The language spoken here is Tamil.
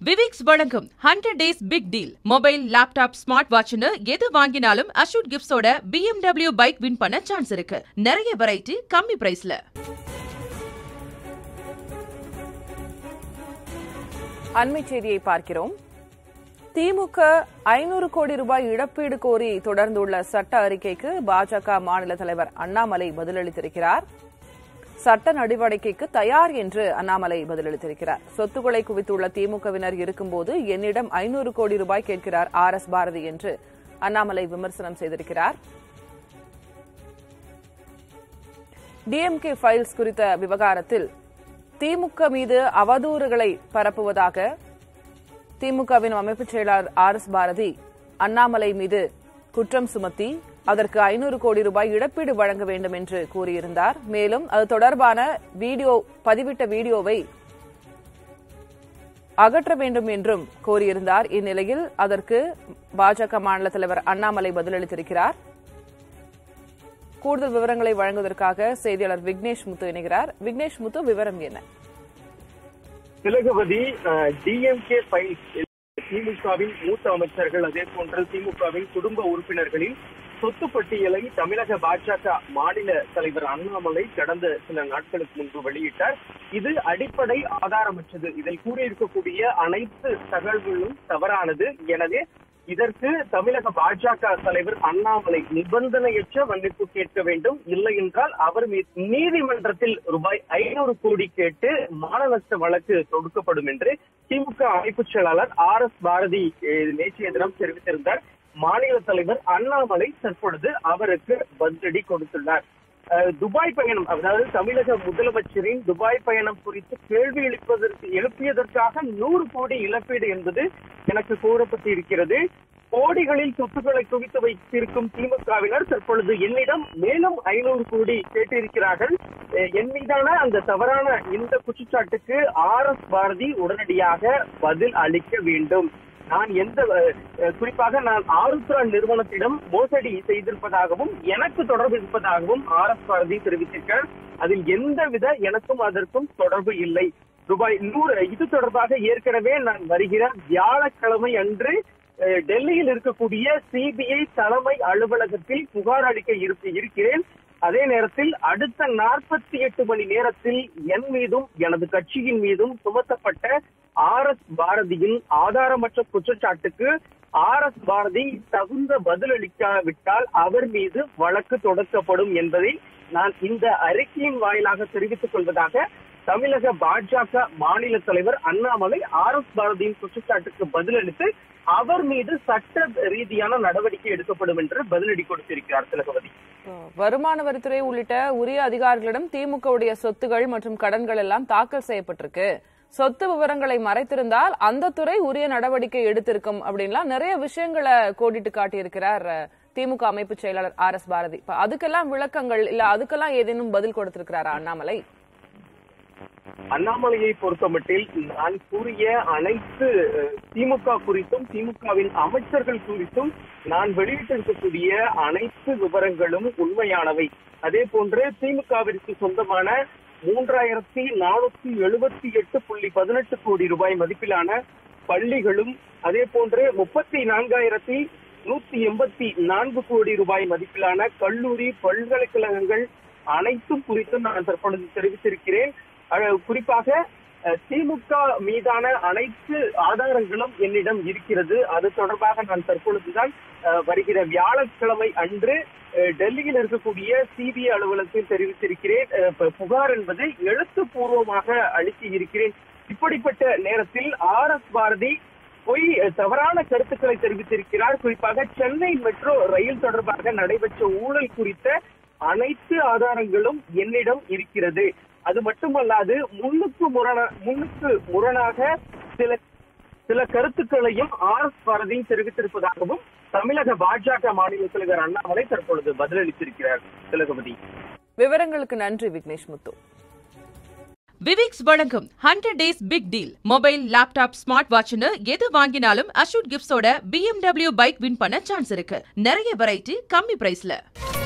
விவிக்ஸ் வழங்கும் hundred days big deal mobile laptop smart வாட்ச்னு எது வாங்கினாலும் அஷூட் கிஃப்ட்ஸோட BMW பைக் வின் பண்ண சான்ஸ் இருக்கு நிறைய வெரைட்டி கம்மி பிரைஸ்ல அண்மை செய்தியை பார்க்கிறோம் திமுக ஐநூறு கோடி ரூபாய் இழப்பீடு கோரி தொடர்ந்துள்ள சட்ட அறிக்கைக்கு பாஜக மாநில தலைவர் அண்ணாமலை பதிலளித்திருக்கிறார் சட்ட நடவடிக்கைக்கு தயார் என்று அண்ணாமலை பதிலளித்திருக்கிறார் சொத்துக்களை குவித்துள்ள திமுகவினர் இருக்கும்போது என்னிடம் ஐநூறு கோடி ரூபாய் கேட்கிறார் ஆர் எஸ் பாரதி என்று அண்ணாமலை விமர்சனம் செய்திருக்கிறார் டிஎம்கே ஃபைல்ஸ் குறித்த விவகாரத்தில் திமுக மீது அவதூறுகளை பரப்புவதாக திமுகவின் அமைப்புச் செயலாளர் ஆர் எஸ் பாரதி அண்ணாமலை மீது குற்றம் சுமத்தி அதற்கு ஐநூறு கோடி ரூபாய் இழப்பீடு வழங்க வேண்டும் என்று கூறியிருந்தார் மேலும் அது தொடர்பான வீடியோ பதிவிட்ட வீடியோவை அகற்ற வேண்டும் என்றும் கோரியிருந்தார் இந்நிலையில் அதற்கு பாஜக மாநில தலைவர் அண்ணாமலை பதிலளித்திருக்கிறார் கூடுதல் விவரங்களை வழங்குவதற்காக செய்தியாளர் விக்னேஷ் முத்து இணைகிறார் விக்னேஷ் முத்து விவரம் என்ன திலகவதி டிஎம்கே ஃபைல்ஸ் திமுகவின் மூத்த அமைச்சர்கள் அதே போன்று திமுகவின் குடும்ப உறுப்பினர்களின் சொத்து பட்டியலை தமிழக பாஜக மாநில தலைவர் அண்ணாமலை கடந்த சில நாட்களுக்கு முன்பு வெளியிட்டார் இது அடிப்படை ஆதாரமற்றது இதில் கூறியிருக்கக்கூடிய அனைத்து தகவல்களும் தவறானது எனவே இதற்கு தமிழக பாஜக தலைவர் அண்ணாமலை நிபந்தனையற்ற மன்னிப்பு கேட்க வேண்டும் இல்லை என்றால் அவர் மீது நீதிமன்றத்தில் ரூபாய் ஐநூறு கோடி கேட்டு மான நஷ்ட வழக்கு தொடுக்கப்படும் என்று திமுக அமைப்புச் செயலாளர் ஆர் எஸ் பாரதி அஹ், நேற்றைய தினம் தெரிவித்திருந்தார் மாநில தலைவர் அண்ணாமலை தற்பொழுது அவருக்கு பதிலடி கொடுத்துள்ளார் அஹ், துபாய் பயணம் அதாவது தமிழக முதலமைச்சரின் துபாய் பயணம் குறித்து கேள்வி எழுப்பதற்கு எழுப்பியதற்காக நூறு கோடி இழப்பீடு என்பது எனக்கு கூறப்பட்டு இருக்கிறது கோடிகளில் சொத்துக்களை குவித்து வைத்திருக்கும் திமுகவினர் தற்பொழுது என்னிடம் மேலும் ஐநூறு கோடி கேட்டிருக்கிறார்கள் அஹ், என் மீதான அந்த தவறான இந்த குற்றச்சாட்டுக்கு ஆர் எஸ் பாரதி உடனடியாக பதில் அளிக்க வேண்டும் நான் எந்த அஹ், அஹ், குறிப்பாக நான் ஆருத்ரா நிறுவனத்திடம் மோசடி செய்திருப்பதாகவும் எனக்கு தொடர்பு இருப்பதாகவும் ஆர் எஸ் பாரதி தெரிவித்திருக்கிறார் அதில் எந்தவித எனக்கும் அதற்கும் தொடர்பு இல்லை ரூபாய் நூறு இது தொடர்பாக ஏற்கனவே நான் வருகிற வியாழக்கிழமை அன்று அஹ், டெல்லியில் இருக்கக்கூடிய சிபிஐ தலைமை அலுவலகத்தில் புகார் அளிக்க இருக்க- இருக்கிறேன் அதே நேரத்தில் அடுத்த நாற்பத்தி எட்டு மணி நேரத்தில் என் மீதும் எனது கட்சியின் மீதும் சுமத்தப்பட்ட ஆர் எஸ் பாரதியின் ஆதாரமற்ற குற்றச்சாட்டுக்கு ஆர் எஸ் பாரதி தகுந்த பதிலளிக்காவிட்டால் அவர் மீது வழக்கு தொடக்கப்படும் என்பதை நான் இந்த அறிக்கையின் வாயிலாக தெரிவித்துக் கொள்வதாக தமிழக பாஜக மாநில தலைவர் அண்ணாமலை ஆர் எஸ் பாரதியின் குற்றச்சாட்டுக்கு பதிலளித்து அவர் மீது சட்ட ரீதியான நடவடிக்கை எடுக்கப்படும் என்று பதிலடி கொடுத்திருக்கிறார் திலகவதி வருமான வரித்துறை உள்ளிட்ட உரிய அதிகாரிகளிடம் திமுகவுடைய சொத்துகள் மற்றும் கடன்கள் எல்லாம் தாக்கல் செய்யப்பட்டிருக்கு சொத்து விவரங்களை மறைத்திருந்தால் அந்த துறை உரிய நடவடிக்கை எடுத்திருக்கும் அப்படின்லாம் நிறைய விஷயங்களை கோடிட்டு காட்டியிருக்கிறார் அஹ், திமுக அமைப்பு செயலாளர் ஆர் எஸ் பாரதி இப்ப அதுக்கெல்லாம் விளக்கங்கள் இல்ல அதுக்கெல்லாம் ஏதேனும் பதில் கொடுத்திருக்கிறாரா அண்ணாமலை அண்ணாமலையை பொறுத்தமட்டில் நான் கூறிய அனைத்து அஹ், திமுக குறித்தும் திமுகவின் அமைச்சர்கள் குறித்தும் நான் வெளியிட்டிருக்கக்கூடிய அனைத்து விவரங்களும் உண்மையானவை அதே போன்று திமுகவிற்கு சொந்தமான மூன்றாயிரத்தி நானூத்தி எழுபத்தி எட்டு புள்ளி பதினெட்டு கோடி ரூபாய் மதிப்பிலான பள்ளிகளும் அதே போன்று முப்பத்தி நான்காயிரத்தி நூத்தி எண்பத்தி நான்கு கோடி ரூபாய் மதிப்பிலான கல்லூரி பல்கலைக்கழகங்கள் அனைத்தும் குறித்து நான் தற்பொழுது தெரிவித்திருக்கிறேன் அஹ் குறிப்பாக அஹ், திமுக மீதான அனைத்து ஆதாரங்களும் என்னிடம் இருக்கிறது அது தொடர்பாக நான் தற்பொழுதுதான் அஹ், வருகிற வியாழக்கிழமை அன்று அஹ், டெல்லியில் இருக்கக்கூடிய சிபிஐ அலுவலகத்தில் தெரிவித்திருக்கிறேன் அஹ், ப- புகார் என்பதை எழுத்துப்பூர்வமாக அளித்து இருக்கிறேன் இப்படிப்பட்ட நேரத்தில் ஆர் எஸ் பாரதி பொய் அஹ், தவறான கருத்துக்களை தெரிவித்திருக்கிறார் குறிப்பாக சென்னை மெட்ரோ ரயில் தொடர்பாக நடைபெற்ற ஊழல் குறித்த அனைத்து ஆதாரங்களும் என்னிடம் இருக்கிறது அது மட்டுமல்லாது முன்னுக்கு முரண முன்னுக்கு முரணாக சில சில கருத்துக்களையும் ஆர் எஸ் பாரதி தெரிவித்திருப்பதாகவும் தமிழக பாஜக மாநில தலைவர் அண்ணாமலை தற்பொழுது பதிலளித்திருக்கிறார் திலகவதி விவரங்களுக்கு நன்றி விக்னேஷ் முத்து விவிக்ஸ் வழங்கும் hundred days big deal mobile laptop smart வாட்ச்னு எது வாங்கினாலும் அஷூட் கிஃப்ட்ஸோட BMW பைக் வின் பண்ண சான்ஸ் இருக்கு நிறைய வெரைட்டி கம்மி பிரைஸ்ல